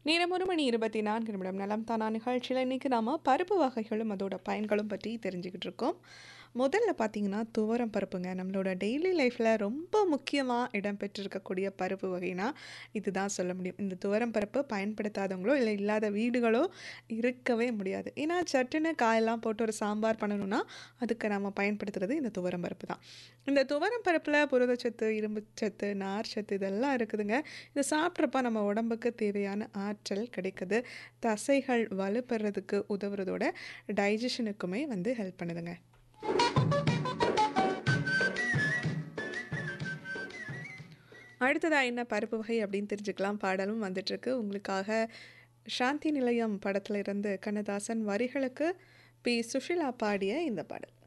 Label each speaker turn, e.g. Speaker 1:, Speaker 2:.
Speaker 1: நேரம் ஒரு மணி இருபத்தி நான்கு நிமிடம் நலம் தானா நிகழ்ச்சியில் இன்றைக்கி நாம் பருப்பு வகைகளும் அதோட பயன்களும் பற்றி தெரிஞ்சுக்கிட்டு இருக்கோம் முதல்ல பார்த்தீங்கன்னா துவரம் பருப்புங்க நம்மளோட டெய்லி லைஃப்பில் ரொம்ப முக்கியமாக இடம்பெற்றிருக்கக்கூடிய பருப்பு வகைனா இதுதான் சொல்ல முடியும் இந்த துவரம் பருப்பு பயன்படுத்தாதவங்களோ இல்லை இல்லாத வீடுகளோ இருக்கவே முடியாது ஏன்னா சட்டுன்னு காயெல்லாம் போட்டு ஒரு சாம்பார் பண்ணணும்னா அதுக்கு நம்ம பயன்படுத்துறது இந்த துவரம் பருப்பு தான் இந்த துவரம் பருப்பில் புரதச்சத்து இரும்பு சத்து நார் சத்து இதெல்லாம் இருக்குதுங்க இதை சாப்பிட்றப்ப நம்ம உடம்புக்கு தேவையான ஆற்றல் கிடைக்குது தசைகள் வலுப்பெறதுக்கு உதவுறதோட டைஜஷனுக்குமே வந்து ஹெல்ப் பண்ணுதுங்க அடுத்ததாக என்ன பருப்பு வகை அப்படின்னு தெரிஞ்சுக்கலாம் பாடலும் வந்துட்டுருக்கு உங்களுக்காக சாந்தி நிலையம் படத்துல இருந்து கண்ணதாசன் வரிகளுக்கு பி சுஷிலா பாடிய இந்த பாடல்